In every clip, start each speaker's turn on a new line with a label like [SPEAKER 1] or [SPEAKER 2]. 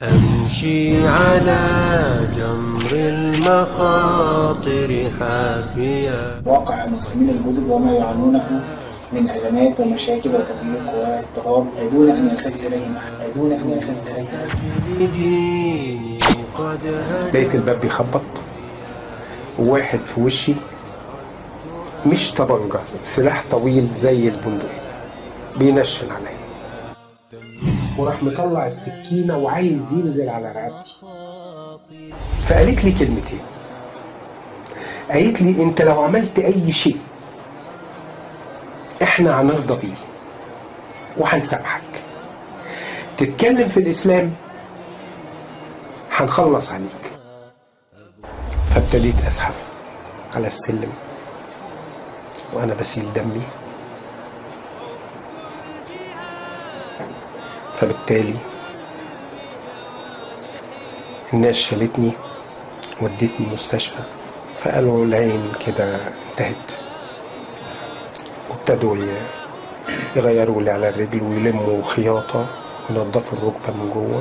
[SPEAKER 1] أمشي على جمر المخاطر حافيا
[SPEAKER 2] واقع المسلمين الجدد وما يعانونه من أزمات ومشاكل وتضييق واضطهاد دون أن يلتفت إليهم أحد دون أن يلتفت إليهم أحد
[SPEAKER 1] لديني قد
[SPEAKER 3] لقيت الباب بيخبط وواحد في وشي مش طبنجة سلاح طويل زي البندقية بينشن عليا وراح مطلع السكينة وعايز ينزل على رقبتي فقالت لي كلمتين قالت لي انت لو عملت اي شيء احنا هنرضى بيه وهنسامحك تتكلم في الاسلام هنخلص عليك فابتديت ازحف على السلم وانا بسيل دمي فبالتالي الناس شالتني ودتني المستشفى فقالوا العين كده انتهت وابتدوا ي- يغيروا لي على الرجل ويلموا خياطة وينضفوا الركبة من جوه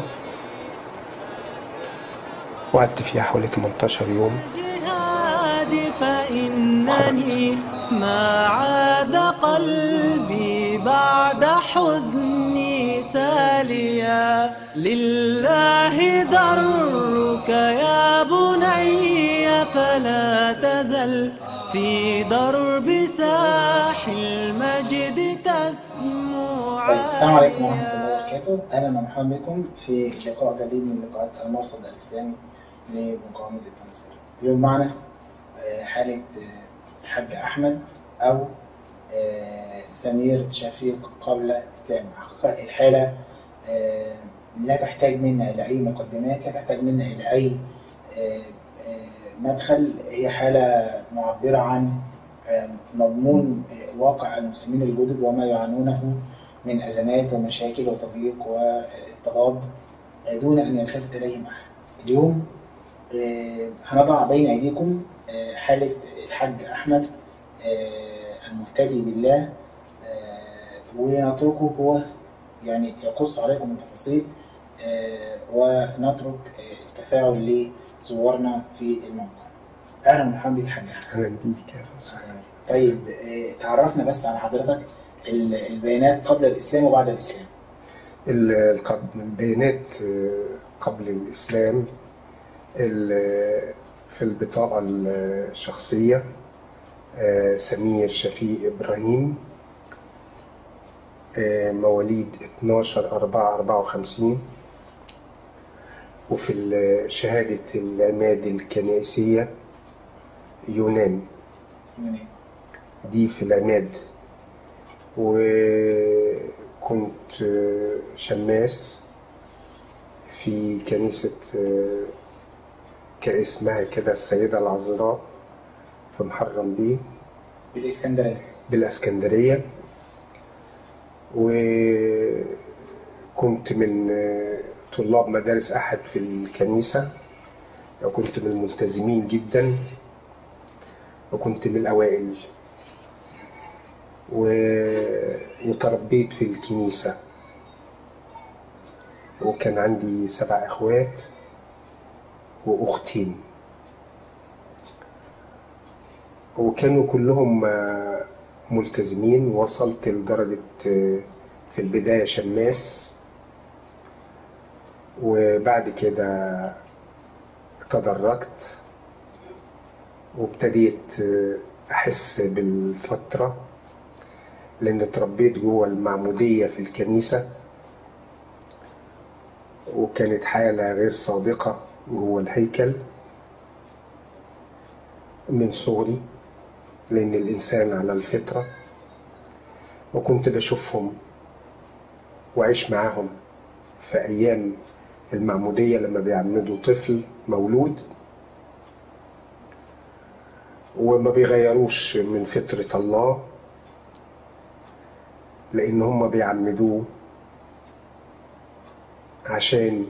[SPEAKER 3] وقعدت فيها حوالي 18 يوم
[SPEAKER 4] جهادي فإنني ما عاد قلبي بعد حزني ساليا لله درك يا بني فلا تزل في درب ساح المجد تسمو
[SPEAKER 2] طيب السلام عليكم ورحمة
[SPEAKER 4] عاليا.
[SPEAKER 2] الله وبركاته أهلا ومرحبا بكم في لقاء جديد من لقاءات المرصد الإسلامي لمقاومة التنصير اليوم معنا آه، حالة آه، الحاج أحمد أو آه، سمير شفيق قبل إسلام حقيقة الحالة آه، لا تحتاج منا إلى أي مقدمات لا تحتاج منا إلى أي آه، آه، مدخل هي حالة معبرة عن آه، مضمون آه، واقع المسلمين الجدد وما يعانونه من أزمات ومشاكل وتضييق واضطهاد آه، دون أن يلتفت إليهم أحد اليوم آه، هنضع بين أيديكم آه، حالة الحاج أحمد آه، المهتدي بالله آه، ونتركه هو يعني يقص عليكم التفاصيل آه، ونترك آه، التفاعل لزوارنا في الموقع أهلا ومرحبا بك حاج أحمد
[SPEAKER 3] اهلا بيك يا وسهلا
[SPEAKER 2] طيب آه، تعرفنا بس على حضرتك ال- البيانات قبل الإسلام وبعد الإسلام
[SPEAKER 3] ال- القد- البيانات آه، قبل الإسلام ال- في البطاقة الشخصية آه، سمير شفيق إبراهيم آه، مواليد 12 4 54 وفي ال- شهادة العماد الكنائسية يونان
[SPEAKER 2] يعني
[SPEAKER 3] دي في العماد وكنت آه، شماس في كنيسة آه، كاسمها كده السيدة العذراء في محرم بيه
[SPEAKER 2] بالإسكندرية
[SPEAKER 3] بالاسكندرية وكنت من آه، طلاب مدارس أحد في الكنيسة وكنت من الملتزمين جدا وكنت من الأوائل و... وتربيت في الكنيسة وكان عندي سبع إخوات وأختين وكانوا كلهم آه، ملتزمين وصلت لدرجة آه، في البداية شماس وبعد كده تدرجت وابتديت آه، أحس بالفترة لأن اتربيت جوه المعمودية في الكنيسة وكانت حالة غير صادقة جوه الهيكل من صغري لأن الإنسان على الفطرة وكنت بشوفهم وأعيش معاهم في أيام المعمودية لما بيعمدوا طفل مولود وما بيغيروش من فطرة الله لأن هم بيعمدوه عشان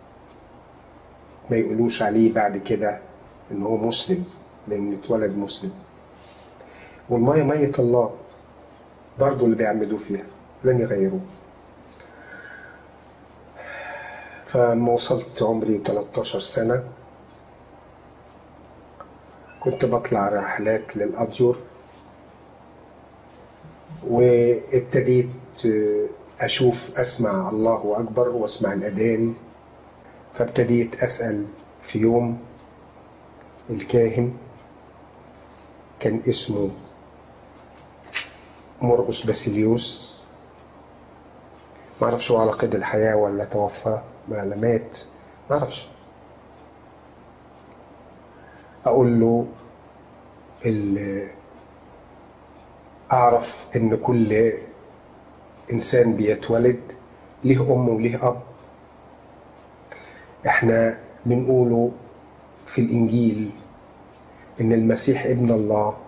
[SPEAKER 3] ما يقولوش عليه بعد كده إن هو مسلم لأن اتولد مسلم والمية مية الله برضو اللي بيعمدوا فيها لن يغيروه فلما وصلت عمري 13 سنة كنت بطلع رحلات للأديور وابتديت أشوف أسمع الله أكبر وأسمع الأذان فابتديت أسأل في يوم الكاهن كان اسمه مرقس باسيليوس معرفش هو على قيد الحياة ولا توفى ولا مات معرفش أقول له ال- أعرف إن كل إنسان بيتولد ليه أم وليه أب إحنا بنقوله في الإنجيل إن المسيح ابن الله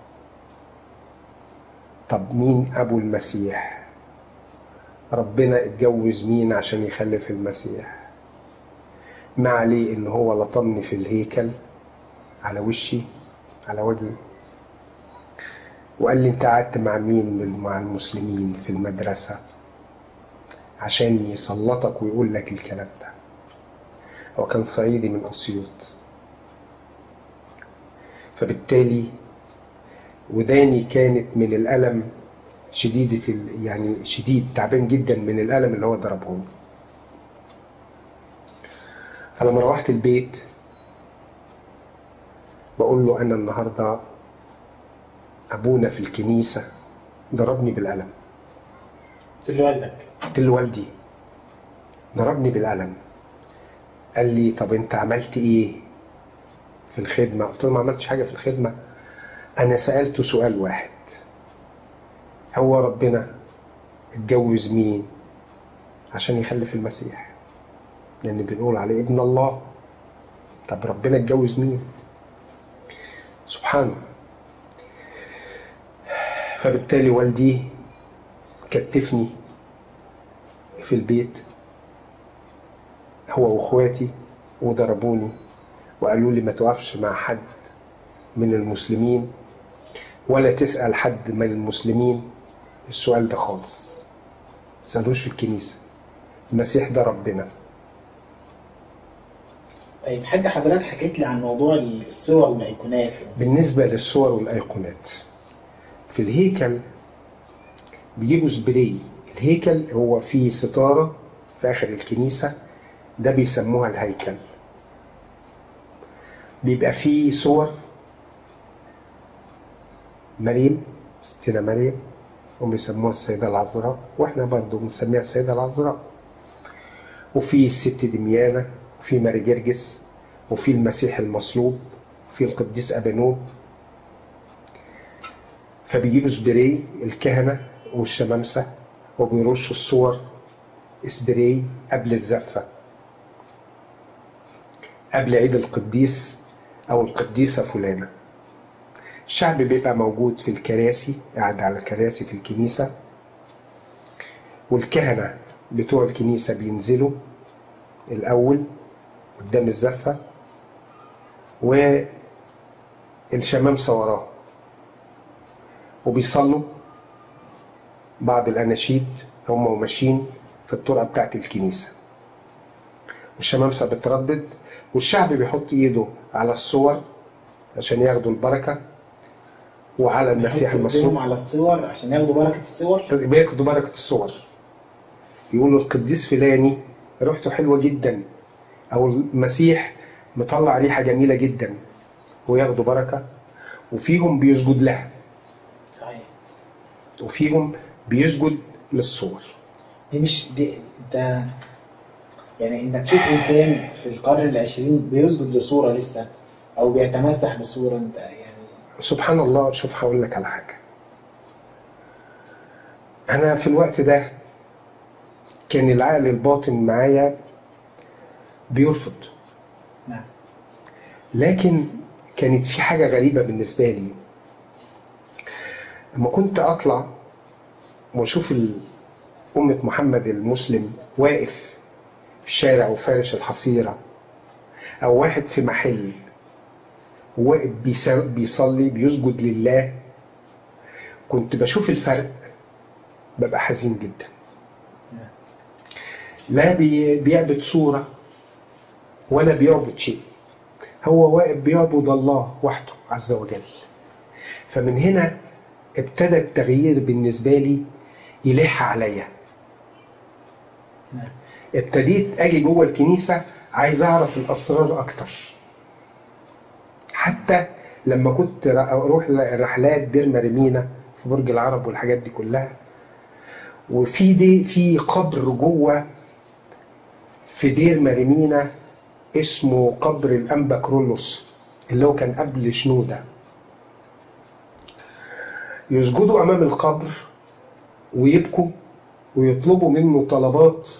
[SPEAKER 3] طب مين أبو المسيح؟ ربنا اتجوز مين عشان يخلف المسيح؟ ما عليه إن هو لطمني في الهيكل على وشي على وجهي وقال لي انت قعدت مع مين من- مع المسلمين في المدرسة عشان يسلطك ويقول لك الكلام ده هو كان صعيدي من أسيوط فبالتالي وداني كانت من الألم شديدة ال- يعني شديد تعبان جدا من الألم اللي هو ضربهوني فلما روحت البيت بقول له أنا النهاردة أبونا في الكنيسة ضربني بالقلم
[SPEAKER 2] قلت له والدك
[SPEAKER 3] قلت له والدي ضربني بالقلم قال لي طب انت عملت ايه في الخدمة قلت له ما عملتش حاجة في الخدمة انا سألته سؤال واحد هو ربنا اتجوز مين عشان يخلف المسيح لان بنقول عليه ابن الله طب ربنا اتجوز مين سبحانه فبالتالي والدي كتفني في البيت هو واخواتي وضربوني وقالوا لي ما توقفش مع حد من المسلمين ولا تسأل حد من المسلمين السؤال ده خالص ما تسألوش في الكنيسة المسيح ده ربنا
[SPEAKER 2] طيب حاجة حضرتك حكيت لي عن موضوع الصور والايقونات
[SPEAKER 3] بالنسبة للصور والأيقونات في الهيكل بيجيبوا سبراي الهيكل هو فيه ستارة في آخر الكنيسة ده بيسموها الهيكل بيبقى فيه صور مريم ستنا مريم هم بيسموها السيدة العذراء واحنا برضو بنسميها السيدة العذراء وفي الست دميانة وفي ماري جرجس وفي المسيح المصلوب وفي القديس أبانوب فبيجيبوا سبراي الكهنة والشمامسة وبيرشوا الصور سبراي قبل الزفة قبل عيد القديس أو القديسة فلانة الشعب بيبقى موجود في الكراسي قاعد على الكراسي في الكنيسة والكهنة بتوع الكنيسة بينزلوا الأول قدام الزفة والشمامسة وراه وبيصلوا بعض الأناشيد هم وماشيين في الطرقة بتاعت الكنيسة والشمامسة بتردد والشعب بيحط ايده على الصور عشان ياخدوا البركة وعلى المسيح
[SPEAKER 2] يحطوا
[SPEAKER 3] المصلوب
[SPEAKER 2] ايديهم على الصور عشان ياخدوا بركة الصور
[SPEAKER 3] بياخدوا بركة الصور يقولوا القديس فلاني ريحته حلوة جدا أو المسيح مطلع ريحة جميلة جدا وياخدوا بركة وفيهم بيسجد لها
[SPEAKER 2] صحيح
[SPEAKER 3] وفيهم بيسجد للصور
[SPEAKER 2] دي مش دي انت يعني انك تشوف انسان في القرن العشرين بيسجد لصورة لسه او بيتمسح بصورة انت يعني
[SPEAKER 3] سبحان الله شوف هقول لك على حاجة أنا في الوقت ده كان العقل الباطن معايا بيرفض
[SPEAKER 2] نعم
[SPEAKER 3] لكن كانت في حاجة غريبة بالنسبة لي لما كنت أطلع وأشوف ال- أمة محمد المسلم واقف في الشارع وفارش الحصيرة أو واحد في محل واقف بيس- بيصلي بيسجد لله كنت بشوف الفرق ببقى حزين جدا لا بي- بيعبد صورة ولا بيعبد شيء هو واقف بيعبد الله وحده عز وجل فمن هنا ابتدى التغيير بالنسبة لي يلح عليا ابتديت اجي جوه الكنيسة عايز اعرف الاسرار اكتر حتى لما كنت اروح رحلات دير مريمينا في برج العرب والحاجات دي كلها وفي دي في قبر جوه في دير مريمينا اسمه قبر الانبا كرولوس اللي هو كان قبل شنوده يسجدوا امام القبر ويبكوا ويطلبوا منه طلبات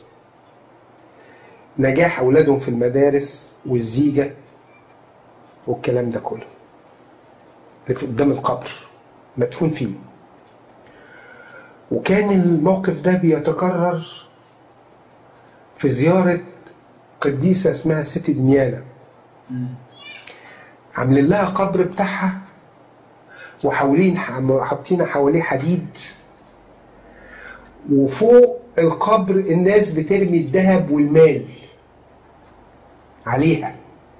[SPEAKER 3] نجاح اولادهم في المدارس والزيجه والكلام ده كله اللي في قدام القبر مدفون فيه وكان الموقف ده بيتكرر في زيارة قديسة اسمها ست دميانة عاملين لها قبر بتاعها وحوالين حاطين حواليه حديد وفوق القبر الناس بترمي الذهب والمال عليها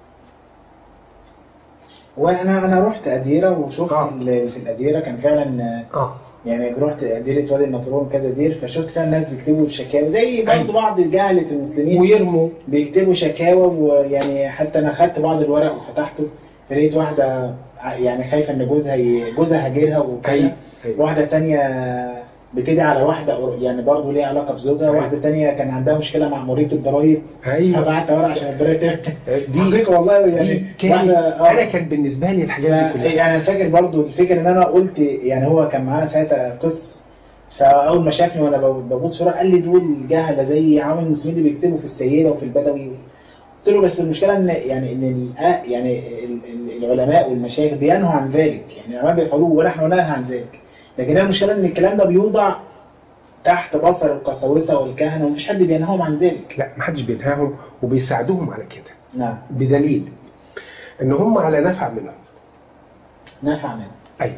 [SPEAKER 2] وانا انا رحت اديره وشفت
[SPEAKER 3] آه.
[SPEAKER 2] اللي في الاديره كان فعلا آه،
[SPEAKER 3] اه
[SPEAKER 2] يعني رحت اديره وادي النطرون كذا دير فشفت فعلا ناس بيكتبوا شكاوي زي برضه
[SPEAKER 3] أيوة.
[SPEAKER 2] بعض الجهله المسلمين
[SPEAKER 3] ويرموا
[SPEAKER 2] بيكتبوا شكاوى ويعني حتى انا خدت بعض الورق وفتحته فلقيت واحده ع- يعني خايفه ان جوزها ي- جوزها هاجرها وكده
[SPEAKER 3] أيوة. أيوة.
[SPEAKER 2] واحده تانية بتدعي على واحده قر- يعني برضه ليها علاقه بزوجها
[SPEAKER 3] أيوة.
[SPEAKER 2] واحده تانية كان عندها مشكله مع مريض الضرايب
[SPEAKER 3] ايوه
[SPEAKER 2] فبعت ورق عشان الضرايب ترجع
[SPEAKER 3] دي
[SPEAKER 2] حقيقة والله
[SPEAKER 3] دي
[SPEAKER 2] يعني
[SPEAKER 3] كان
[SPEAKER 2] واحده آه.
[SPEAKER 3] انا كان بالنسبه لي الحاجات دي
[SPEAKER 2] ف-
[SPEAKER 3] كلها
[SPEAKER 2] يعني انا فاكر برضو الفكره ان انا قلت يعني هو كان معانا ساعتها قس فاول ما شافني وانا ب- ببص في الورق قال لي دول جهله زي عامل المسلمين اللي بيكتبوا في السيده وفي البدوي قلت له بس المشكله ان يعني ان الآ- يعني ال- ال- العلماء والمشايخ بينهوا عن ذلك يعني العلماء بيفعلوه ونحن ننهى عن ذلك لكن هي المشكله ان الكلام ده بيوضع تحت بصر القساوسه والكهنه ومفيش حد بينهاهم عن ذلك
[SPEAKER 3] لا محدش بينهاهم وبيساعدوهم على كده
[SPEAKER 2] نعم
[SPEAKER 3] بدليل ان هم على نفع منهم
[SPEAKER 2] نفع منه
[SPEAKER 3] ايوه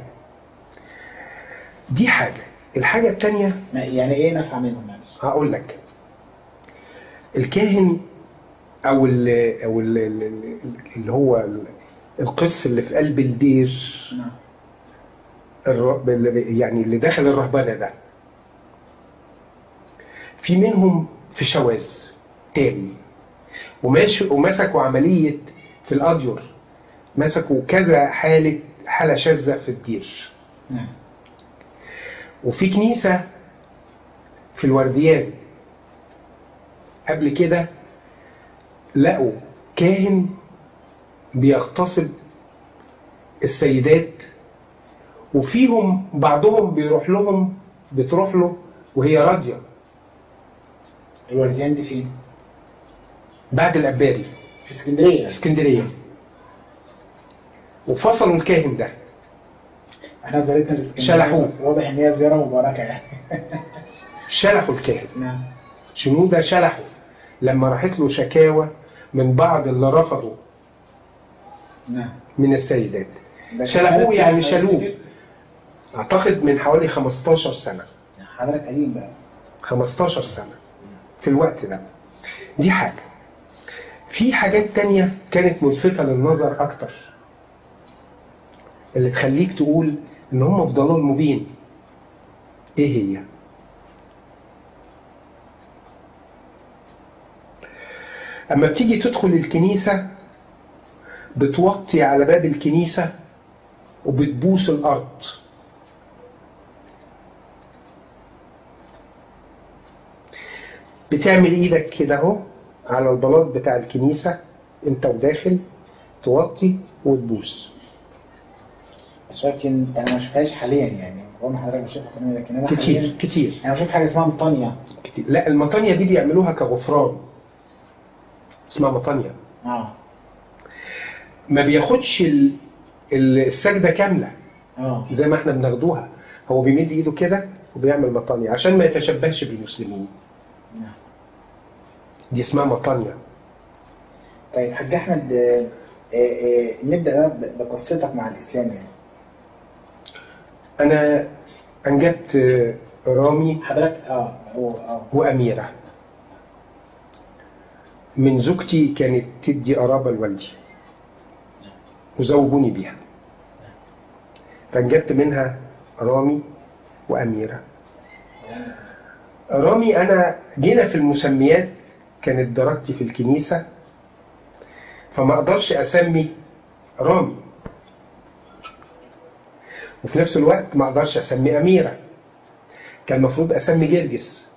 [SPEAKER 3] دي حاجه الحاجه الثانيه
[SPEAKER 2] ما- يعني ايه نفع منهم معلش
[SPEAKER 3] هقول لك الكاهن او ال او ال اللي هو ال- القس اللي في قلب الدير
[SPEAKER 2] نعم
[SPEAKER 3] الر- اللي- يعني اللي داخل الرهبنه ده في منهم في شواذ تام وماشي ومسكوا عمليه في الاديور مسكوا كذا حاله حاله شاذه في الدير
[SPEAKER 2] نعم
[SPEAKER 3] وفي كنيسة في الورديان قبل كده لقوا كاهن بيغتصب السيدات وفيهم بعضهم بيروح لهم بتروح له وهي راضية
[SPEAKER 2] الوالدين دي فين؟
[SPEAKER 3] بعد الأباري
[SPEAKER 2] في اسكندريه
[SPEAKER 3] في اسكندرية وفصلوا الكاهن ده
[SPEAKER 2] احنا زيارتنا الاسكندريه
[SPEAKER 3] شلحوه.
[SPEAKER 2] واضح ان هي زياره مباركه يعني
[SPEAKER 3] شلحوا الكاهن
[SPEAKER 2] نعم
[SPEAKER 3] شنودة شلحوا لما راحت له شكاوى من بعض اللي رفضوا
[SPEAKER 2] نعم
[SPEAKER 3] من السيدات
[SPEAKER 2] ده كان
[SPEAKER 3] شلحوه
[SPEAKER 2] سنة
[SPEAKER 3] يعني
[SPEAKER 2] كام؟
[SPEAKER 3] شالوه
[SPEAKER 2] تفتكر؟
[SPEAKER 3] اعتقد من حوالي 15 سنه
[SPEAKER 2] حضرتك قديم بقى
[SPEAKER 3] 15 سنه في الوقت ده دي حاجه في حاجات تانية كانت ملفتة للنظر أكتر اللي تخليك تقول إن هم في ضلال مبين إيه هي؟ أما بتيجي تدخل الكنيسة بتوطي على باب الكنيسة وبتبوس الأرض بتعمل ايدك كده اهو على البلاط بتاع الكنيسة انت وداخل توطي وتبوس
[SPEAKER 2] بس ولكن انا ما شفتهاش حاليا يعني رغم حضرتك بشوفها كمان لكن انا
[SPEAKER 3] كتير
[SPEAKER 2] حاليا
[SPEAKER 3] كتير
[SPEAKER 2] انا بشوف حاجه اسمها مطانيه
[SPEAKER 3] كتير لا المطانية دي بيعملوها كغفران اسمها مطانية
[SPEAKER 2] اه
[SPEAKER 3] ما بياخدش ال- ال- السجدة كاملة
[SPEAKER 2] اه
[SPEAKER 3] زي ما احنا بناخدوها هو بيمد ايده كده وبيعمل مطانية عشان ما يتشبهش بالمسلمين
[SPEAKER 2] نعم
[SPEAKER 3] دي اسمها مطانية
[SPEAKER 2] طيب حاج احمد آه، آه، آه، نبدا بقى ب- بقصتك مع الاسلام يعني
[SPEAKER 3] انا انجبت آه، رامي
[SPEAKER 2] حضرتك اه هو اه
[SPEAKER 3] وأميرة من زوجتي كانت تدي قرابة لوالدي وزوجوني بيها فانجبت منها رامي وأميرة رامي أنا جينا في المسميات كانت درجتي في الكنيسة فما أقدرش أسمي رامي وفي نفس الوقت ما أقدرش أسمي أميرة كان المفروض أسمي جرجس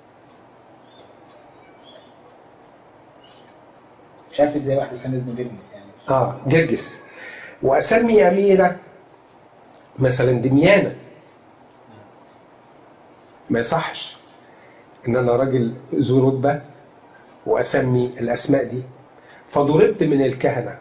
[SPEAKER 2] مش عارف ازاي واحد يسمي ابنه جرجس يعني
[SPEAKER 3] اه جرجس واسمي اميره مثلا دميانه ما يصحش ان انا راجل ذو رتبه واسمي الاسماء دي فضربت من الكهنه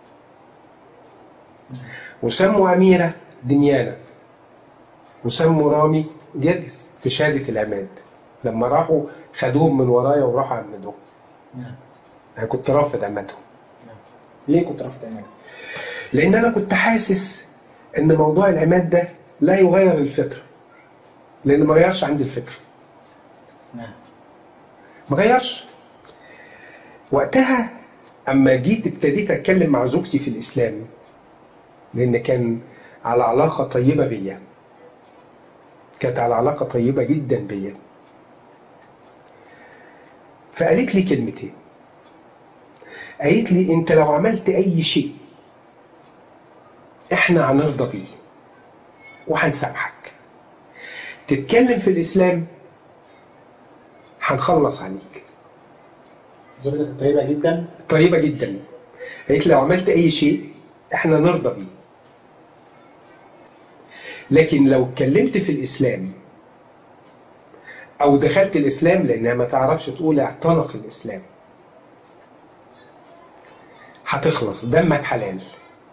[SPEAKER 3] وسموا اميره دميانه وسموا رامي جرجس في شهاده العماد لما راحوا خدوهم من ورايا وراحوا عمدوهم
[SPEAKER 2] نعم
[SPEAKER 3] انا كنت رافض عمادهم
[SPEAKER 2] ليه كنت رافض عماد؟
[SPEAKER 3] لان انا كنت حاسس ان موضوع العماد ده لا يغير الفطره لان ما غيرش عندي الفطره
[SPEAKER 2] نعم
[SPEAKER 3] ما غيرش وقتها اما جيت ابتديت اتكلم مع زوجتي في الاسلام لان كان على علاقه طيبه بيا كانت على علاقه طيبه جدا بيا فقالت لي كلمتين قالت لي انت لو عملت اي شيء احنا هنرضى بيه وهنسامحك تتكلم في الاسلام هنخلص عليك
[SPEAKER 2] زوجتك كانت طيبه جدا
[SPEAKER 3] طيبه جدا قالت لي لو عملت اي شيء احنا نرضى بيه لكن لو اتكلمت في الاسلام او دخلت الاسلام لانها ما تعرفش تقول اعتنق الاسلام هتخلص دمك حلال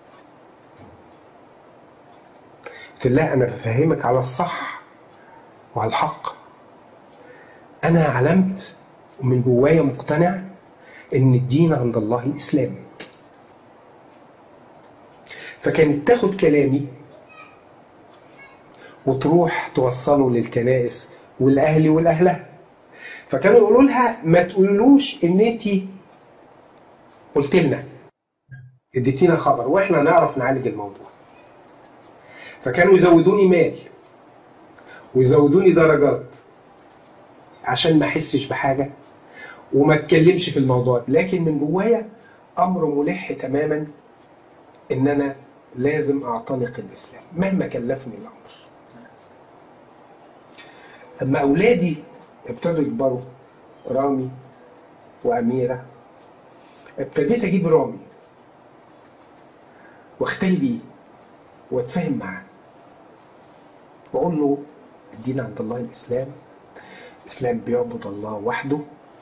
[SPEAKER 3] قلت لها انا بفهمك على الصح وعلى الحق انا علمت ومن جوايا مقتنع ان الدين عند الله الاسلام فكانت تاخد كلامي وتروح توصله للكنائس والاهل والاهلها فكانوا يقولوا لها ما تقولوش ان انت قلت لنا اديتينا خبر واحنا نعرف نعالج الموضوع فكانوا يزودوني مال ويزودوني درجات عشان ما احسش بحاجه وما اتكلمش في الموضوع لكن من جوايا امر ملح تماما ان انا لازم اعتنق الاسلام مهما كلفني الامر لما اولادي ابتدوا يكبروا رامي واميره ابتديت اجيب رامي واختلي بيه واتفاهم معاه واقول له الدين عند الله الاسلام الاسلام بيعبد الله وحده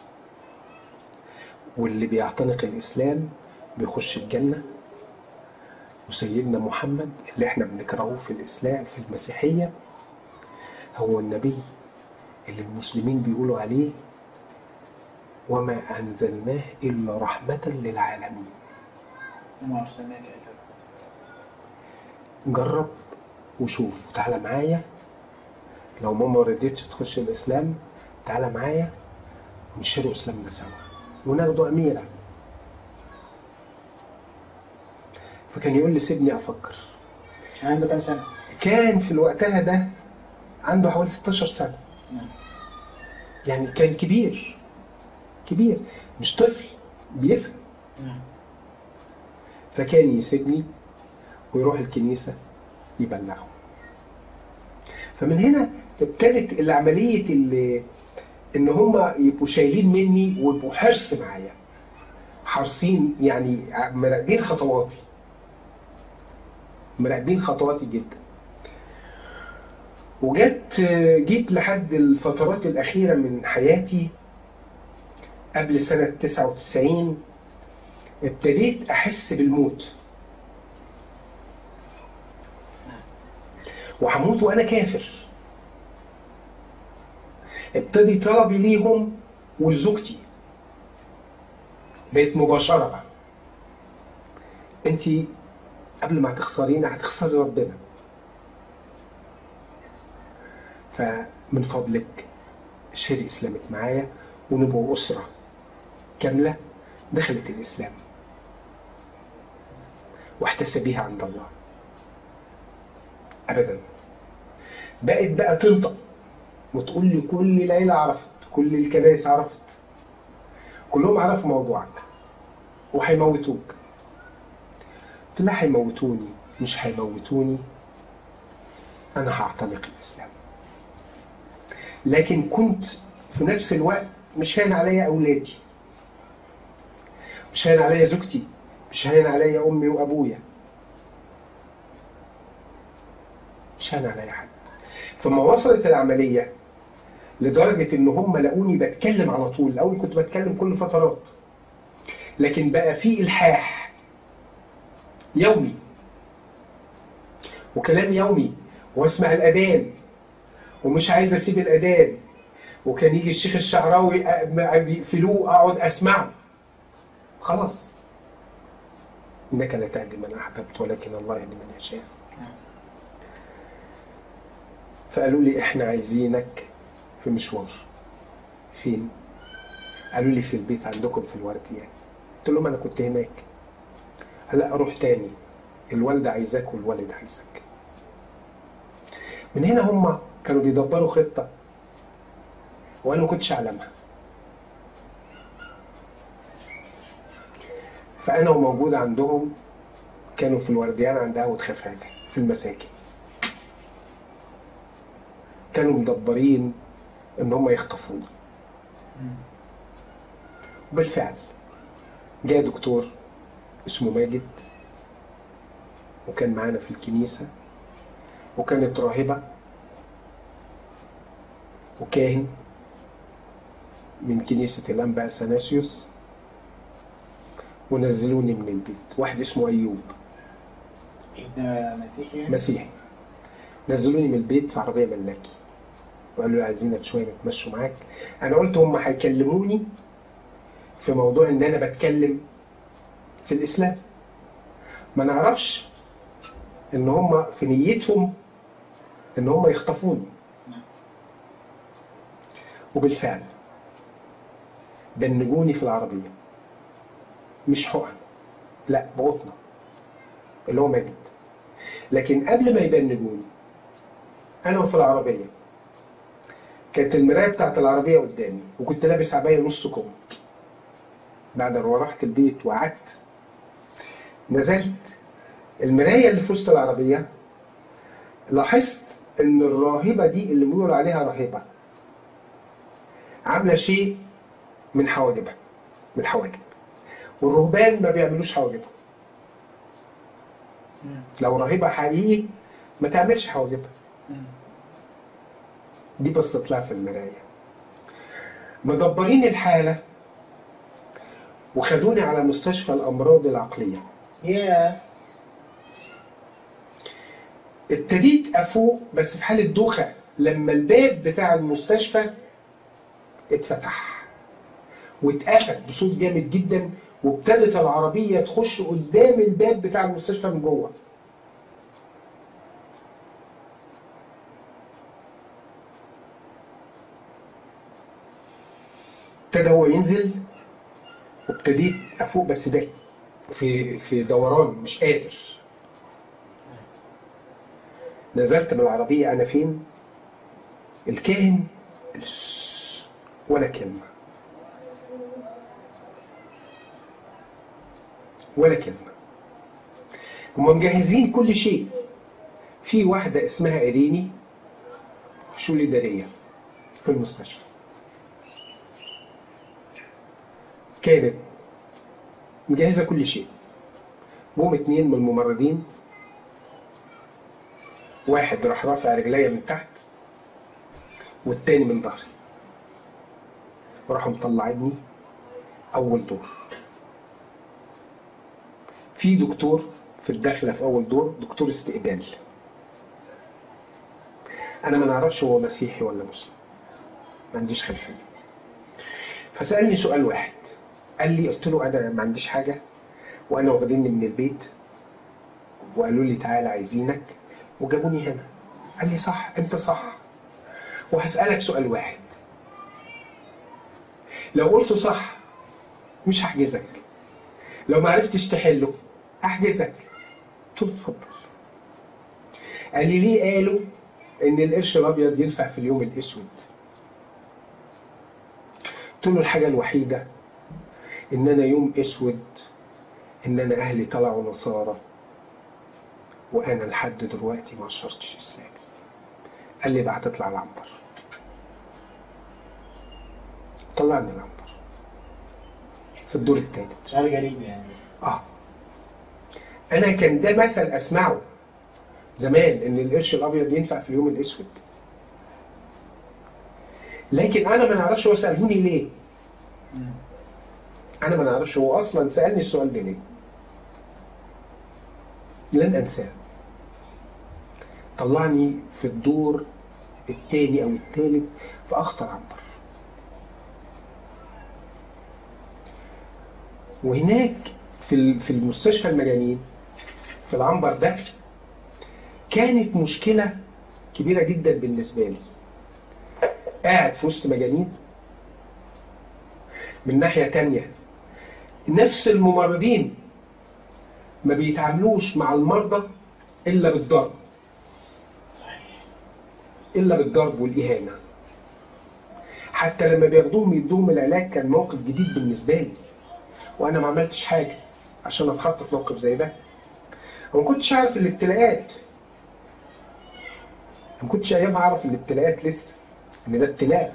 [SPEAKER 3] واللي بيعتنق الاسلام بيخش الجنه وسيدنا محمد اللي احنا بنكرهه في الاسلام في المسيحيه هو النبي اللي المسلمين بيقولوا عليه وما انزلناه الا رحمه للعالمين
[SPEAKER 2] وما ارسلناك الا
[SPEAKER 3] جرب وشوف تعالى معايا لو ماما ما رضيتش تخش الاسلام تعالى معايا ونشيروا اسلامنا سوا وناخده اميره فكان يقول لي سيبني افكر
[SPEAKER 2] كان عنده كام سنه؟
[SPEAKER 3] كان في الوقتها ده عنده حوالي 16 سنه
[SPEAKER 2] نعم
[SPEAKER 3] يعني كان كبير كبير مش طفل بيفهم
[SPEAKER 2] نعم
[SPEAKER 3] فكان يسيبني ويروح الكنيسة يبلغه فمن هنا ابتدت العملية اللي ان هم يبقوا شايلين مني ويبقوا حرص معايا حريصين يعني مراقبين خطواتي مراقبين خطواتي جدا وجت جيت لحد الفترات الأخيرة من حياتي قبل سنة 99 ابتديت أحس بالموت وهموت وأنا كافر ابتدي طلبي ليهم ولزوجتي بقت مباشرة بقى انت قبل ما هتخسرينا هتخسري ربنا فمن فضلك شيري اسلامك معايا ونبقوا اسره كامله دخلت الإسلام واحتسبيها عند الله أبدا بقت بقى تنطق وتقول لي كل ليلة عرفت كل الكنائس عرفت كلهم عرفوا موضوعك وهيموتوك قلت لها هيموتوني مش هيموتوني أنا هعتنق الإسلام لكن كنت في نفس الوقت مش هين عليا أولادي مش هين عليا زوجتي مش هين عليا أمي وأبويا مش هين عليا حد فما وصلت العملية لدرجة إن هم لقوني بتكلم على طول الأول كنت بتكلم كل فترات لكن بقى في إلحاح يومي وكلام يومي واسمع الأذان ومش عايز أسيب الأذان وكان يجي الشيخ الشعراوي أ- بيقفلوه أقعد أسمعه خلاص إنك لا تهدي من أحببت ولكن الله يهدي من يشاء فقالوا لي إحنا عايزينك في مشوار فين؟ قالوا لي في البيت عندكم في الورديان قلت لهم أنا كنت هناك قال لا أروح تاني الوالدة عايزاك والوالد عايزك من هنا هم كانوا بيدبروا خطة وأنا ما كنتش أعلمها فأنا وموجود عندهم كانوا في الورديان عند قهوة خفاجة في المساكن كانوا مدبرين إن هم يخطفوني وبالفعل جاء دكتور اسمه ماجد وكان معانا في الكنيسة وكانت راهبة وكاهن من كنيسة الأنبا أثناسيوس ونزلوني من البيت واحد اسمه أيوب
[SPEAKER 2] إيه ده مسيحي يعني؟
[SPEAKER 3] مسيحي نزلوني من البيت في عربية ملاكي وقالوا لي عايزينك شوية نتمشوا معاك أنا قلت هم هيكلموني في موضوع إن أنا بتكلم في الإسلام ما نعرفش إن هم في نيتهم إن هم يخطفوني وبالفعل بنجوني في العربية مش حقن لا بقطنة اللي هو ماجد لكن قبل ما يبنجوني انا وفي العربيه كانت المرايه بتاعت العربيه قدامي وكنت لابس عبايه نص كم بعد ما رحت البيت وقعدت نزلت المرايه اللي في وسط العربيه لاحظت ان الراهبه دي اللي بيقولوا عليها راهبه عامله شيء من حواجبها من الحواجب والرهبان ما بيعملوش حواجبهم لو راهبه حقيقي ما تعملش حواجبها دي بصت لها في المرايه مدبرين الحاله وخدوني على مستشفى الامراض العقليه
[SPEAKER 2] ياه
[SPEAKER 3] ابتديت افوق بس في حاله دوخه لما الباب بتاع المستشفى اتفتح واتقفل بصوت جامد جدا وابتدت العربيه تخش قدام الباب بتاع المستشفى من جوه ابتدى هو ينزل وابتديت افوق بس ده في في دوران مش قادر نزلت من العربية أنا فين؟ الكاهن الس- ولا كلمة ولا كلمة هم مجهزين كل شيء في واحدة اسمها إيريني في شؤون إدارية في المستشفى كانت مجهزة كل شيء جم اتنين من الممرضين واحد راح رافع رجليا من تحت والتاني من ظهري وراحوا مطلعيني اول دور في دكتور في الداخله في اول دور دكتور استقبال انا ما نعرفش هو مسيحي ولا مسلم ما عنديش خلفيه فسالني سؤال واحد قال لي قلت له انا ما عنديش حاجه وانا واخديني من البيت وقالوا لي تعالى عايزينك وجابوني هنا قال لي صح انت صح وهسألك سؤال واحد لو قلت صح مش هحجزك لو ما عرفتش تحله احجزك قلت له اتفضل قال لي ليه قالوا ان القرش الابيض ينفع في اليوم الاسود قلت له الحاجه الوحيده ان انا يوم اسود ان انا اهلي طلعوا نصارى وانا لحد دلوقتي ما اشرتش اسلامي قال لي بقى هتطلع العنبر طلعني العنبر في الدور الثالث
[SPEAKER 2] سؤال غريب يعني
[SPEAKER 3] اه انا كان ده مثل اسمعه زمان ان القرش الابيض ينفع في اليوم الاسود لكن انا ما نعرفش هو سالوني ليه انا ما نعرفش هو اصلا سالني السؤال ده ليه لن انساه طلعني في الدور الثاني او الثالث في اخطر عنبر وهناك في ال- في المستشفى المجانين في العنبر ده كانت مشكلة كبيرة جدا بالنسبة لي قاعد في وسط مجانين من ناحية تانية نفس الممرضين ما بيتعاملوش مع المرضى إلا بالضرب
[SPEAKER 2] صحيح
[SPEAKER 3] إلا بالضرب والإهانة حتى لما بياخدوهم يدوهم العلاج كان موقف جديد بالنسبة لي وأنا ما عملتش حاجة عشان أتحط في موقف زي ده وما كنتش عارف الابتلاءات ما كنتش أيامها أعرف الابتلاءات لسه إن ده ابتلاء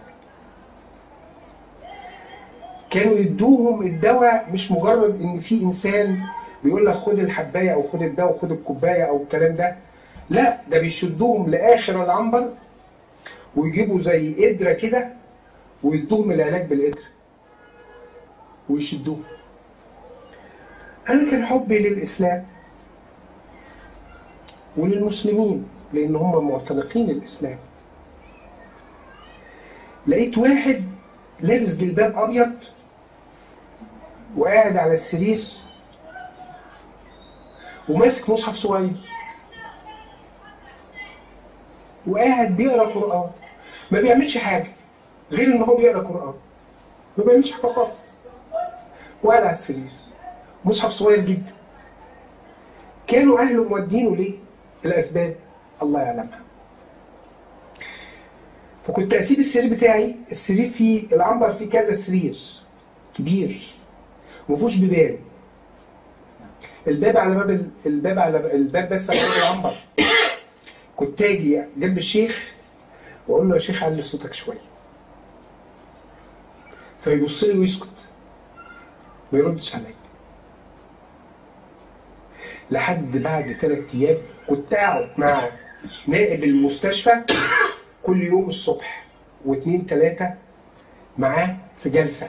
[SPEAKER 3] كانوا يدوهم الدواء مش مجرد إن في إنسان بيقول لك خد الحباية أو خد الدواء خد الكوباية أو الكلام ده لا ده بيشدوهم لآخر العنبر ويجيبوا زي قدرة كده ويدوهم العلاج بالقدرة ويشدوه أنا كان حبي للإسلام وللمسلمين لأن هم معتنقين الإسلام لقيت واحد لابس جلباب أبيض وقاعد على السرير وماسك مصحف صغير وقاعد بيقرا قرآن ما بيعملش حاجة غير إن هو بيقرا قرآن ما بيعملش حاجة خالص وقاعد على السرير مصحف صغير جدا كانوا أهله مودينه ليه؟ الأسباب الله يعلمها فكنت أسيب السرير بتاعي السرير فيه العنبر فيه كذا سرير كبير ومفيهوش بيبان الباب على باب ال- الباب على الباب بس على باب العنبر كنت اجي جنب الشيخ واقول له يا شيخ علي صوتك شويه فيبص لي ويسكت ما يردش عليا لحد بعد ثلاث ايام كنت اقعد مع نائب المستشفى كل يوم الصبح واثنين ثلاثه معاه في جلسه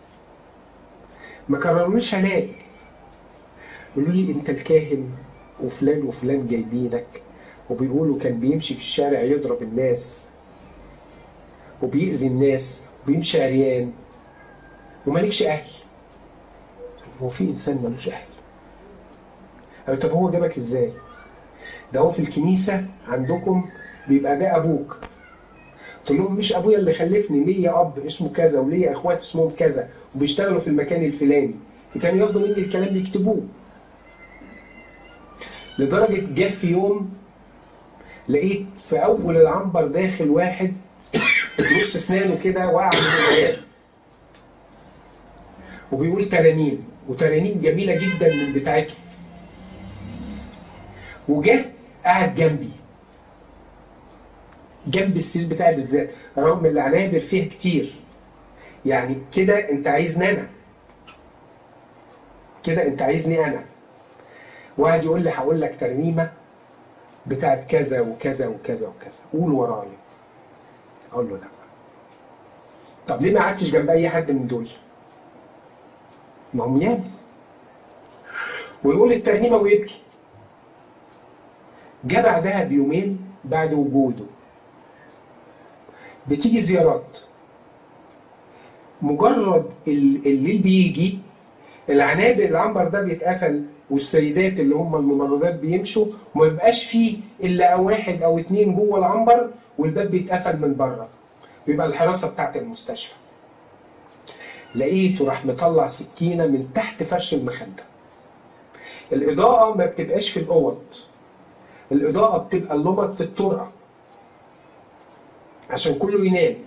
[SPEAKER 3] ما كرروليش علاج قالوا لي انت الكاهن وفلان وفلان جايبينك وبيقولوا كان بيمشي في الشارع يضرب الناس وبيأذي الناس وبيمشي عريان ومالكش اهل هو في انسان ملوش اهل قالوا طب هو جابك ازاي ده هو في الكنيسه عندكم بيبقى ده ابوك قلت لهم مش ابويا اللي خلفني ليا اب اسمه كذا وليا اخوات اسمهم كذا وبيشتغلوا في المكان الفلاني فكانوا ياخدوا مني الكلام يكتبوه لدرجه جه في يوم لقيت في اول العنبر داخل واحد نص اسنانه كده واقع من العيال وبيقول ترانيم وترانيم جميله جدا من بتاعته وجه قعد جنبي جنب السرير بتاعي بالذات رغم ان العنابر فيها كتير يعني كده انت عايزني انا كده انت عايزني انا وقعد يقول لي هقول لك ترنيمه بتاعت كذا وكذا وكذا وكذا قول ورايا اقول له لا طب ليه ما قعدتش جنب اي حد من دول ما هم ياما ويقول الترنيمه ويبكي جه بعدها بيومين بعد وجوده بتيجي زيارات مجرد ال- الليل بيجي العنابر العنبر ده بيتقفل والسيدات اللي هم الممرضات بيمشوا وما بيبقاش فيه الا أو واحد او اتنين جوه العنبر والباب بيتقفل من بره بيبقى الحراسه بتاعت المستشفى لقيته راح مطلع سكينة من تحت فرش المخدة الإضاءة ما بتبقاش في الأوض الإضاءة بتبقى اللمط في الطرقة عشان كله ينام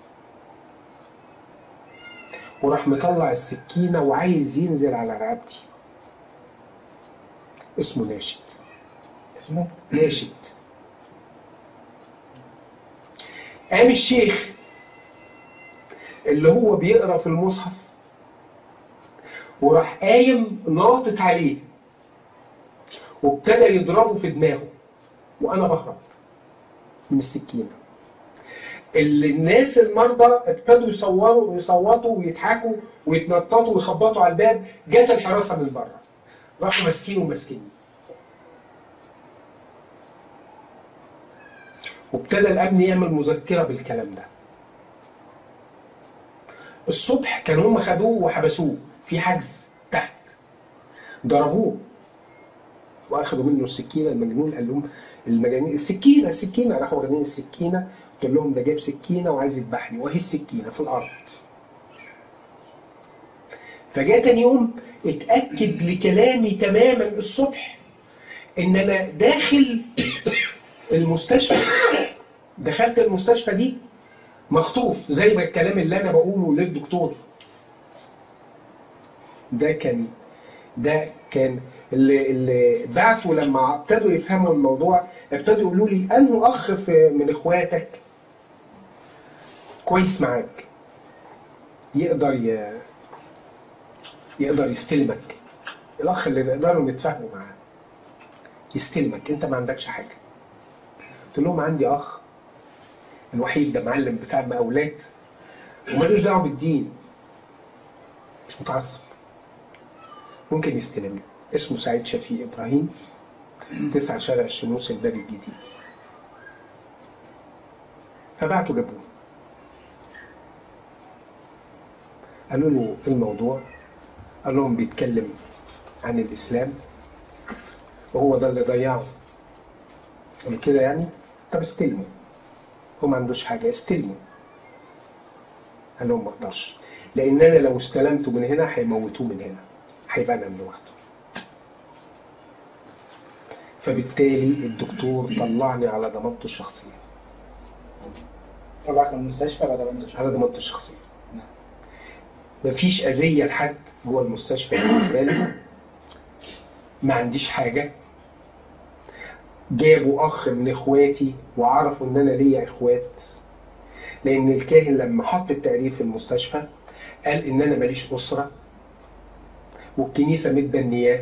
[SPEAKER 3] وراح مطلع السكينة وعايز ينزل على رقبتي اسمه ناشد
[SPEAKER 2] اسمه
[SPEAKER 3] ناشد قام الشيخ اللي هو بيقرا في المصحف وراح قايم ناطط عليه وابتدى يضربه في دماغه وانا بهرب من السكينه اللي الناس المرضى ابتدوا يصوروا يصوتوا ويضحكوا ويتنططوا ويخبطوا على الباب جت الحراسه من بره راحوا ماسكينه وماسكيني وابتدى الامن يعمل مذكره بالكلام ده الصبح كانوا هم خدوه وحبسوه في حجز تحت ضربوه واخدوا منه السكينه المجنون قال لهم المجانين السكينه السكينه راحوا واخدين السكينه قلت لهم ده جايب سكينه وعايز يذبحني وهي السكينه في الارض فجاء تاني يوم اتاكد لكلامي تماما الصبح ان انا داخل المستشفى دخلت المستشفى دي مخطوف زي ما الكلام اللي انا بقوله للدكتور ده كان ده كان اللي, اللي بعتوا لما ابتدوا يفهموا الموضوع ابتدوا يقولوا لي انه اخ في من اخواتك كويس معاك يقدر ي... يقدر يستلمك الاخ اللي نقدروا نتفاهموا معاه يستلمك انت ما عندكش حاجه قلت لهم عندي اخ الوحيد ده معلم بتاع مقاولات ومالوش دعوه بالدين مش متعصب ممكن يستلمني اسمه سعيد شفيق ابراهيم تسعة شارع الشموس الباب الجديد فبعتوا جابوه قالوا له إيه الموضوع قال لهم بيتكلم عن الاسلام وهو ده اللي ضيعه قال كده يعني طب استلموا هو ما عندوش حاجه استلموا قال لهم ما اقدرش لان انا لو استلمته من هنا هيموتوه من هنا هيبقى انا اللي واخده فبالتالي الدكتور طلعني على ضمانته الشخصيه
[SPEAKER 2] طلعك من المستشفى بعد ما انت
[SPEAKER 3] على ضمانته الشخصيه
[SPEAKER 2] نعم.
[SPEAKER 3] مفيش اذيه لحد جوه المستشفى بالنسبه لي ما عنديش حاجه جابوا اخ من اخواتي وعرفوا ان انا ليا اخوات لان الكاهن لما حط التقرير في المستشفى قال ان انا ماليش اسره والكنيسه متبنياه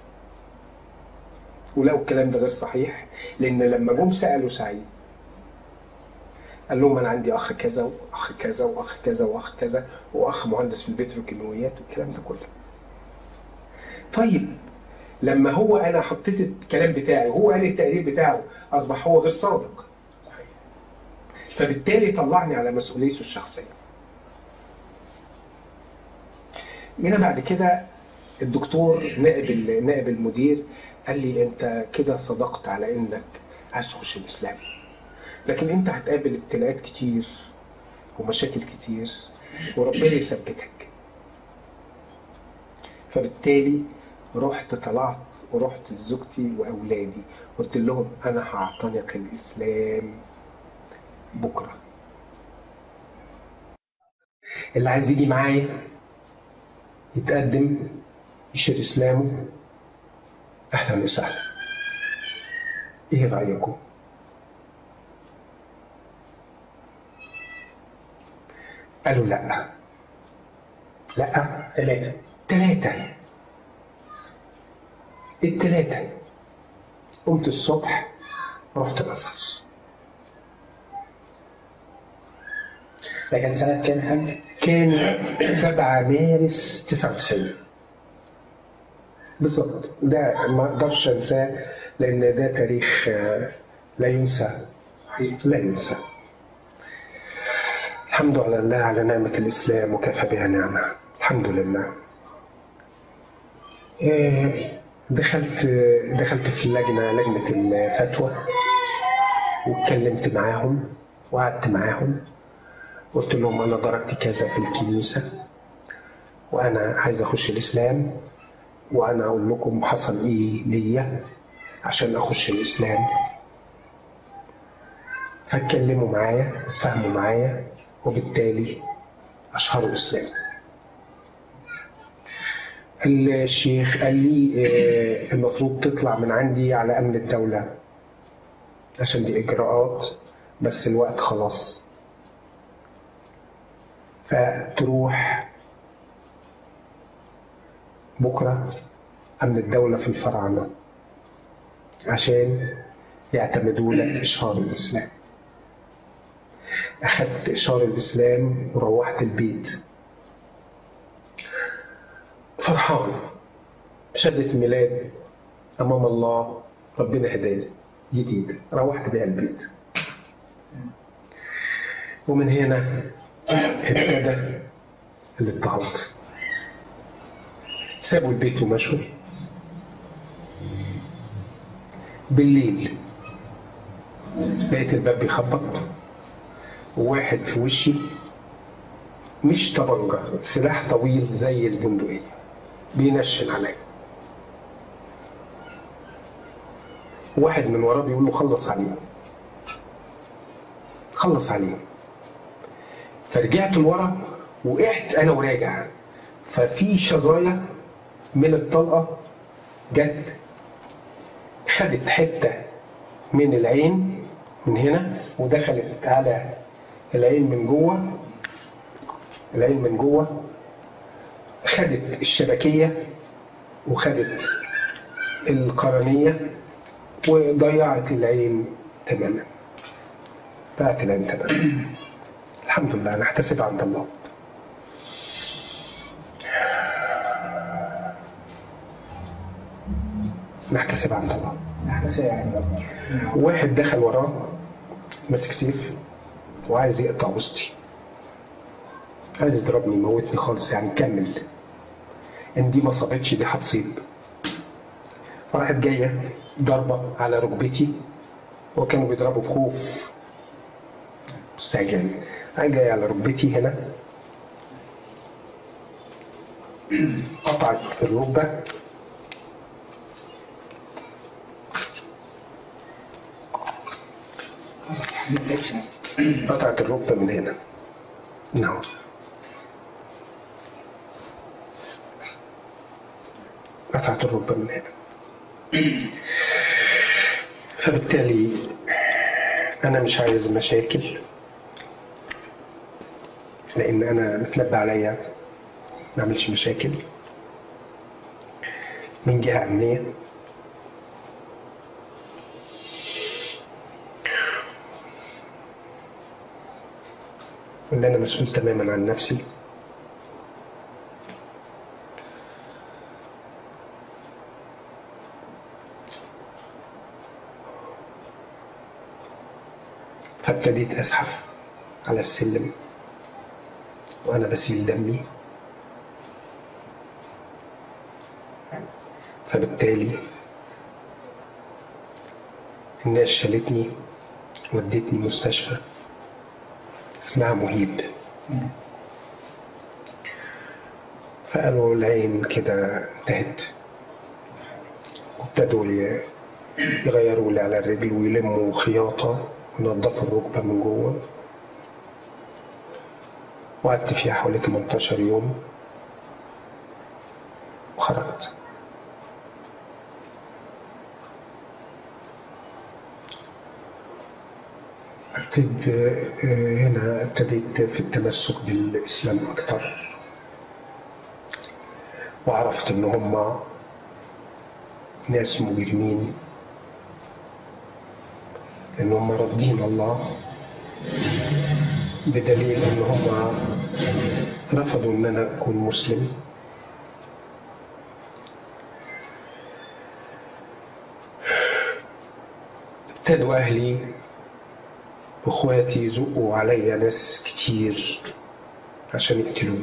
[SPEAKER 3] ولقوا الكلام ده غير صحيح لان لما جم سالوا سعيد قال لهم انا عندي اخ كذا واخ كذا واخ كذا واخ كذا واخ مهندس في البتروكيماويات والكلام ده كله. طيب لما هو انا حطيت الكلام بتاعي وهو قال التقرير بتاعه اصبح هو غير صادق
[SPEAKER 2] صحيح
[SPEAKER 3] فبالتالي طلعني على مسؤوليته الشخصيه. هنا بعد كده الدكتور نائب ال- نائب المدير قال لي انت كده صدقت على انك عايز تخش الاسلام لكن انت هتقابل ابتلاءات كتير ومشاكل كتير وربنا يثبتك فبالتالي رحت طلعت ورحت لزوجتي واولادي قلت لهم انا هعتنق الاسلام بكره اللي عايز يجي معايا يتقدم يشير اسلامه اهلا وسهلا ايه رايكم قالوا لا لا
[SPEAKER 2] ثلاثة
[SPEAKER 3] تلاتة التلاتة قمت الصبح رحت الأزهر
[SPEAKER 2] ده كان سنة كام حاج؟
[SPEAKER 3] كان 7 مارس 99 بالظبط ده ما اقدرش انساه لان ده تاريخ آه، لا ينسى
[SPEAKER 2] صحيح
[SPEAKER 3] لا ينسى الحمد لله على نعمة الإسلام وكفى بها نعمة الحمد لله آه، دخلت دخلت في اللجنة لجنة الفتوى واتكلمت معاهم وقعدت معاهم قلت لهم أنا درجتي كذا في الكنيسة وانا عايز اخش الاسلام وانا اقول لكم حصل ايه ليا عشان اخش الاسلام فاتكلموا معايا وتفهموا معايا وبالتالي اشهروا اسلام الشيخ قال لي آه، المفروض تطلع من عندي على امن الدوله عشان دي اجراءات بس الوقت خلاص فتروح بكره امن الدوله في الفراعنه عشان يعتمدوا لك اشهار الاسلام اخدت اشهار الاسلام وروحت البيت فرحان شهادة ميلاد أمام الله ربنا هداني جديدة روحت بيها البيت ومن هنا ابتدى الاضطهاد سابوا البيت ومشوا بالليل لقيت الباب بيخبط وواحد في وشي مش طبنجة سلاح طويل زي البندقية بينشن عليا واحد من وراه بيقول له خلص عليه خلص عليه فرجعت لورا وقعت انا وراجع ففي شظايا من الطلقه جت خدت حته من العين من هنا ودخلت على العين من جوه العين من جوه خدت الشبكيه وخدت القرنيه وضيعت العين تماما ضيعت العين تماما الحمد لله نحتسب عند الله نحتسب عند الله
[SPEAKER 2] نحتسب عند الله نعم
[SPEAKER 3] واحد دخل وراه ماسك سيف وعايز يقطع وسطي عايز يضربني يموتني خالص يعني كمل ان دي ما صابتش دي هتصيب فراحت جايه ضربه على ركبتي وكانوا بيضربوا بخوف مستعجلين راحت جايه على ركبتي هنا قطعت الركبه
[SPEAKER 2] خلاص ما تتعبش نفسك
[SPEAKER 3] قطعت الركبة من هنا نعم قطعت الركبة من هنا فبالتالي أنا مش عايز مشاكل لأن أنا متنبأ عليا ما أعملش مشاكل من جهة أمنية وإن أنا مسؤول تماما عن نفسي فابتديت أزحف على السلم وأنا بسيل دمي فبالتالي الناس شالتني ودتني مستشفى اسمها مهيب فقالوا العين كده انتهت وابتدوا ي- يغيروا لي على الرجل ويلموا خياطة وينضفوا الركبة من جوه وقعدت فيها حوالي 18 يوم وخرجت ابتديت آه، هنا ابتديت في التمسك بالإسلام أكتر وعرفت إن هم ناس مجرمين إن هم رافضين الله بدليل إن هم رفضوا إن أنا أكون مسلم ابتدوا أهلي اخواتي زقوا عليا ناس كتير عشان يقتلوني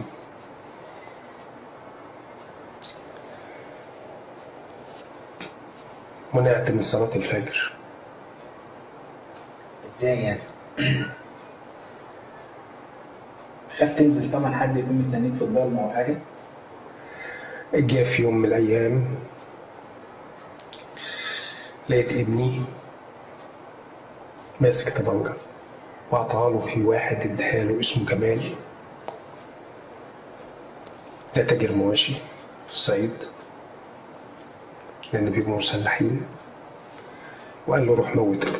[SPEAKER 3] منعت من صلاة الفجر
[SPEAKER 2] ازاي يعني؟ تخاف تنزل طبعا حد يكون مستنيك في الضلمه او حاجه
[SPEAKER 3] جه في يوم من الأيام لقيت ابني ماسك طبنجة وعطاها له في واحد اداها له اسمه جمال ده تاجر مواشي في الصعيد لأن بيبقوا مسلحين وقال له روح موت ابنك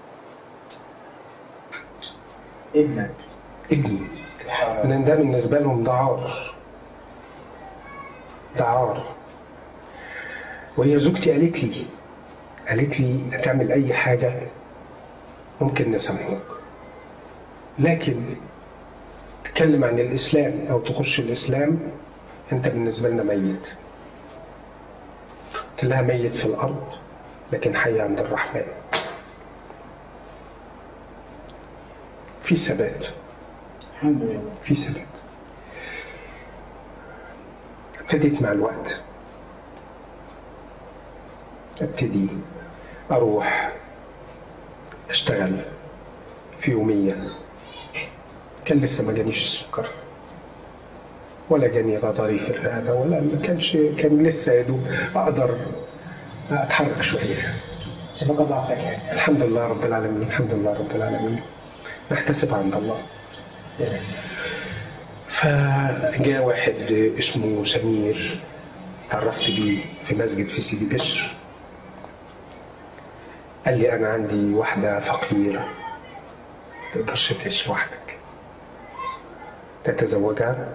[SPEAKER 2] ابنك
[SPEAKER 3] ابني لأن ده بالنسبة لهم ده عار ده عار وهي زوجتي قالت لي قالت لي هتعمل أي حاجة ممكن نسامحك لكن تتكلم عن الإسلام أو تخش الإسلام أنت بالنسبة لنا ميت قلت لها ميت في الأرض لكن حي عند الرحمن في ثبات
[SPEAKER 2] الحمد لله
[SPEAKER 3] في ثبات ابتديت مع الوقت ابتدي اروح اشتغل في يومية كان لسه ما جانيش السكر ولا جاني غضاري في الرقبة ولا ما كانش كان لسه يا دوب اقدر اتحرك شوية
[SPEAKER 2] شبكة ضعفك يعني
[SPEAKER 3] الحمد لله رب العالمين الحمد لله رب العالمين نحتسب عند الله
[SPEAKER 2] سلام
[SPEAKER 3] فجاء واحد اسمه سمير تعرفت بيه في مسجد في سيدي بشر قال لي أنا عندي واحدة فقيرة تقدرش تعيش لوحدك تتزوجها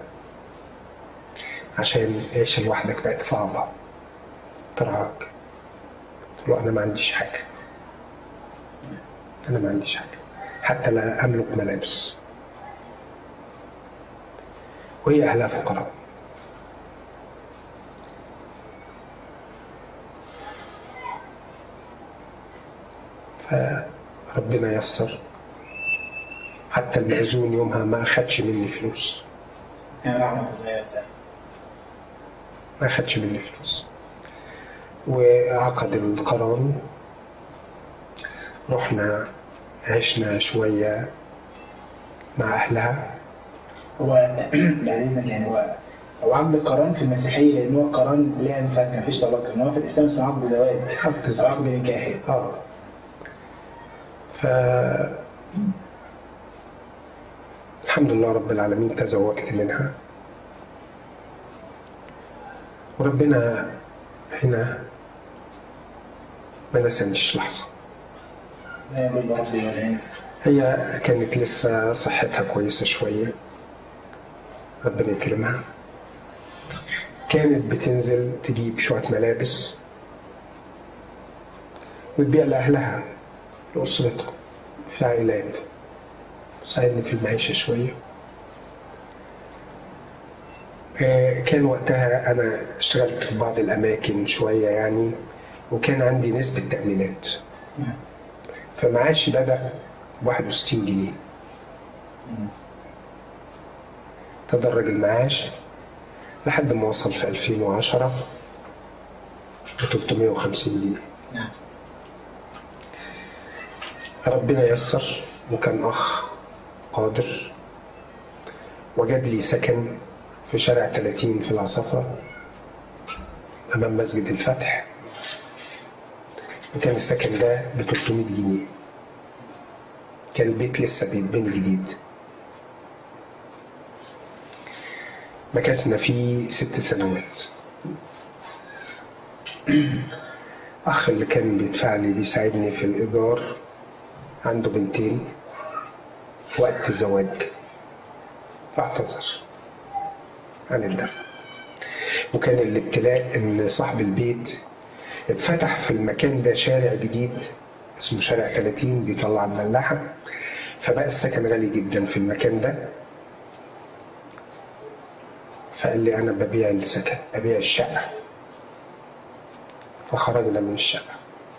[SPEAKER 3] عشان عيش لوحدك بقت صعبة ترهق قلت له أنا ما عنديش حاجة أنا ما عنديش حاجة حتى لا أملك ملابس وهي أهلها فقراء فربنا يسر حتى المأذون يومها ما أخدش مني فلوس
[SPEAKER 2] يعني رحمة الله وسلام
[SPEAKER 3] ما أخدش مني فلوس وعقد القران رحنا عشنا شوية مع أهلها
[SPEAKER 2] هو بعد اذنك يعني هو هو عقد القران في المسيحيه لان هو القران ليه انفاق ما فيش طلاق ان هو في الاسلام اسمه عقد زواج
[SPEAKER 3] عقد
[SPEAKER 2] او
[SPEAKER 3] زواج.
[SPEAKER 2] عقد نكاحي
[SPEAKER 3] اه ف الحمد لله رب العالمين تزوجت منها وربنا هنا ما نسانيش لحظة
[SPEAKER 2] لا يضل ربي ولا ينسى
[SPEAKER 3] هي كانت لسه صحتها كويسة شوية ربنا يكرمها كانت بتنزل تجيب شوية ملابس وتبيع لأهلها لأسرتها في العائلات تساعدني في المعيشة شوية آه، كان وقتها أنا اشتغلت في بعض الأماكن شوية يعني وكان عندي نسبة تأمينات
[SPEAKER 2] نعم.
[SPEAKER 3] فمعاشي بدأ 61 جنيه تدرج المعاش لحد ما وصل في 2010 ل 350 جنيه
[SPEAKER 2] نعم
[SPEAKER 3] ربنا يسر وكان أخ قادر وجد لي سكن في شارع 30 في العصافرة أمام مسجد الفتح وكان السكن ده ب 300 جنيه كان البيت لسه بيتبني جديد مكثنا فيه ست سنوات أخ اللي كان بيدفع لي بيساعدني في الإيجار عنده بنتين في وقت الزواج فاعتذر عن الدفع وكان الابتلاء ان صاحب البيت اتفتح في المكان ده شارع جديد اسمه شارع 30 بيطلع الملاحة فبقى السكن غالي جدا في المكان ده فقال لي انا ببيع السكن ببيع الشقة فخرجنا من الشقة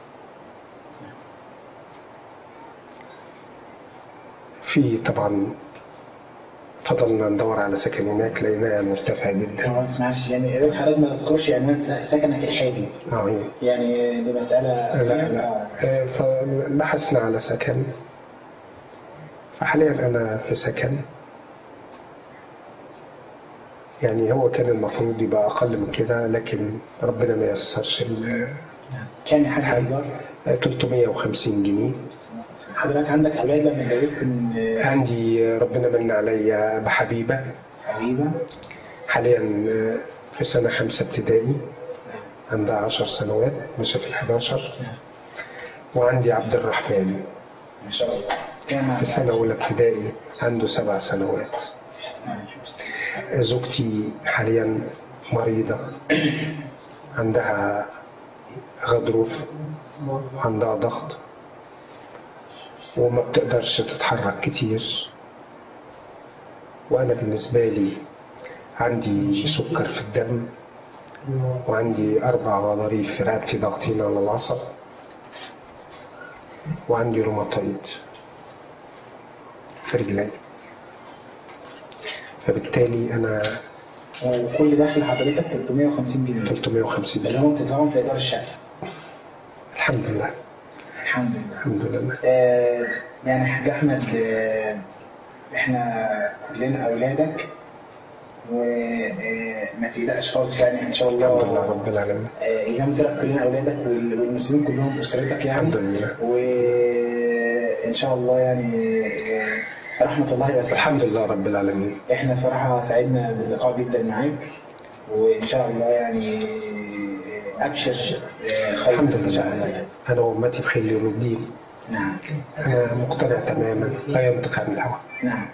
[SPEAKER 3] في طبعا فضلنا ندور على سكن هناك لقيناها مرتفع جدا
[SPEAKER 2] ما تسمعش يعني يا ريت حضرتك ما تذكرش عنوان س- سكنك الحالي
[SPEAKER 3] اه هي.
[SPEAKER 2] يعني دي مسألة
[SPEAKER 3] لا لا آه، فبحثنا على سكن فحاليا انا في سكن يعني هو كان المفروض يبقى اقل من كده لكن ربنا ما ييسرش ال-
[SPEAKER 2] كام حاجه ايجار
[SPEAKER 3] 350 جنيه
[SPEAKER 2] حضرتك عندك اولاد لما اتجوزت من آه،
[SPEAKER 3] عندي ربنا من عليا بحبيبه
[SPEAKER 2] حبيبه
[SPEAKER 3] حاليا في سنه خمسه ابتدائي عندها عشر سنوات مش في الحداشر وعندي عبد الرحمن
[SPEAKER 2] ما شاء الله كام
[SPEAKER 3] في سنه اولى ابتدائي عنده سبع سنوات زوجتي حاليا مريضة عندها غضروف وعندها ضغط وما بتقدرش تتحرك كتير وأنا بالنسبة لي عندي سكر في الدم وعندي أربع غضاريف في رقبتي ضاغطين على العصب وعندي روماتويد في رجلي فبالتالي أنا
[SPEAKER 2] وكل دخل حضرتك 350 جنيه
[SPEAKER 3] 350
[SPEAKER 2] اللي هم بتدفعهم في ايجار الشقه
[SPEAKER 3] الحمد لله
[SPEAKER 2] الحمد لله
[SPEAKER 3] الحمد لله
[SPEAKER 2] آه يعني يا حاج احمد آه احنا كلنا اولادك وما تقلقش خالص يعني ان شاء الله
[SPEAKER 3] الحمد لله رب العالمين
[SPEAKER 2] آه، زي ما قلت لك كلنا اولادك وال- والمسلمين كلهم اسرتك يعني
[SPEAKER 3] الحمد لله.
[SPEAKER 2] وان شاء الله يعني آه، رحمه الله واسعه
[SPEAKER 3] الحمد لله رب العالمين
[SPEAKER 2] احنا صراحه سعدنا باللقاء جدا معاك وان شاء الله يعني آه، ابشر آه، خير
[SPEAKER 3] الحمد
[SPEAKER 2] ان شاء الله
[SPEAKER 3] لله
[SPEAKER 2] يعني.
[SPEAKER 3] أنا وأمتي بخير يوم الدين
[SPEAKER 2] نعم
[SPEAKER 3] أنا مقتنع تماما لا ينطق عن الهوى
[SPEAKER 2] نعم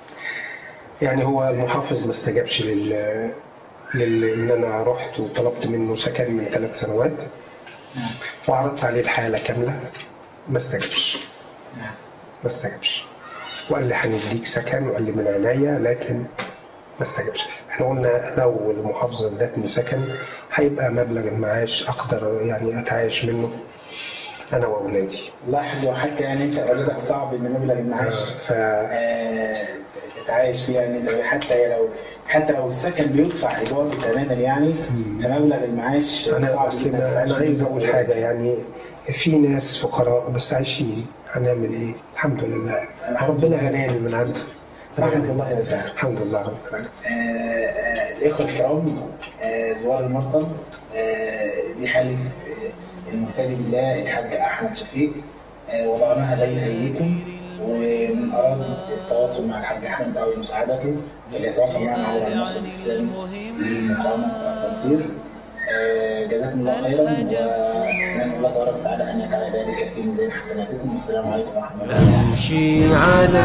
[SPEAKER 3] يعني هو المحافظ ما استجابش لل لل ان انا رحت وطلبت منه سكن من ثلاث سنوات
[SPEAKER 2] نعم
[SPEAKER 3] وعرضت عليه الحاله كامله ما استجابش
[SPEAKER 2] نعم
[SPEAKER 3] ما استجابش وقال لي هنديك سكن وقال لي من عينيا لكن ما استجابش احنا قلنا لو المحافظه ادتني سكن هيبقى مبلغ المعاش اقدر يعني اتعايش منه انا واولادي
[SPEAKER 2] الله يحفظه حتى يعني انت والدك صعب ان مبلغ المعاش
[SPEAKER 3] ف
[SPEAKER 2] آه، تتعايش فيها ان انت حتى لو حتى لو السكن بيدفع ايجار تماما يعني فمبلغ المعاش
[SPEAKER 3] انا
[SPEAKER 2] صعب
[SPEAKER 3] اصل
[SPEAKER 2] جدا
[SPEAKER 3] انا
[SPEAKER 2] تتعايش
[SPEAKER 3] أنا عايز
[SPEAKER 2] فيه.
[SPEAKER 3] اقول حاجه يعني في ناس فقراء بس عايشين هنعمل ايه؟ الحمد لله ربنا غناني من عنده
[SPEAKER 2] رحمة الله واسعة.
[SPEAKER 3] الحمد لله رب العالمين
[SPEAKER 2] آه، آه، الإخوة الكرام آه، زوار المرصد آه، دي حالة آه، المهتدي بالله الحاج أحمد شفيق آه، وضعناها بين أيديكم ومن أراد التواصل مع الحاج أحمد أو مساعدته فليتواصل معنا على المرصد الإسلامي لمقاومة التنصير آه، جزاكم الله خيرا ونسأل الله تبارك وتعالى أن يجعل ذلك في ميزان حسناتكم والسلام عليكم ورحمة الله وبركاته
[SPEAKER 1] أمشي على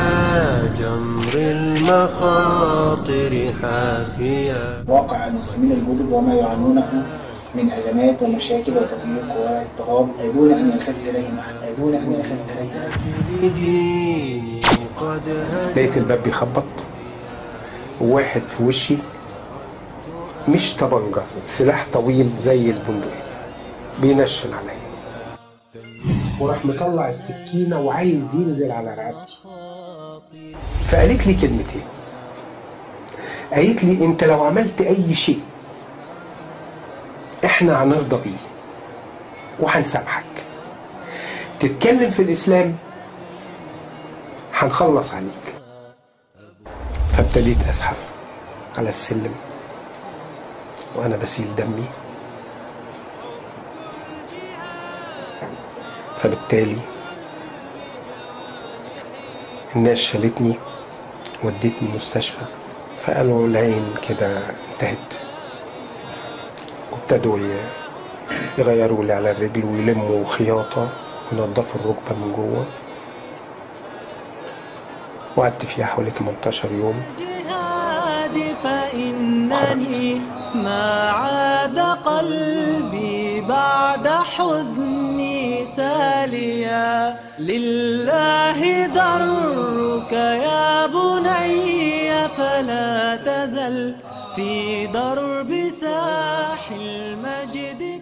[SPEAKER 1] جمر المخاطر حافيا
[SPEAKER 2] واقع المسلمين الجدد وما يعانونه من ازمات ومشاكل وتضييق واضطهاد دون ان يلتفت اليهم احد دون ان يلتفت اليهم احد
[SPEAKER 1] لديني قد هدى
[SPEAKER 3] لقيت الباب بيخبط وواحد في وشي مش طبنجة سلاح طويل زي البندقية بينشن عليا وراح مطلع السكينة وعايز ينزل على رقبتي فقالت لي كلمتين قالت لي انت لو عملت اي شيء احنا هنرضى بيه وهنسامحك تتكلم في الاسلام هنخلص عليك فابتديت ازحف على السلم وانا بسيل دمي فبالتالي الناس شالتني ودتني مستشفى فقالوا العين كده انتهت وابتدوا ي- يغيروا لي على الرجل ويلموا خياطة وينضفوا الركبة من جوه وقعدت فيها حوالي 18 يوم
[SPEAKER 4] جهادي فإنني ما عاد قلبي بعد حزني ساليا لله درك يا بني فلا تزل في درب ساح المجد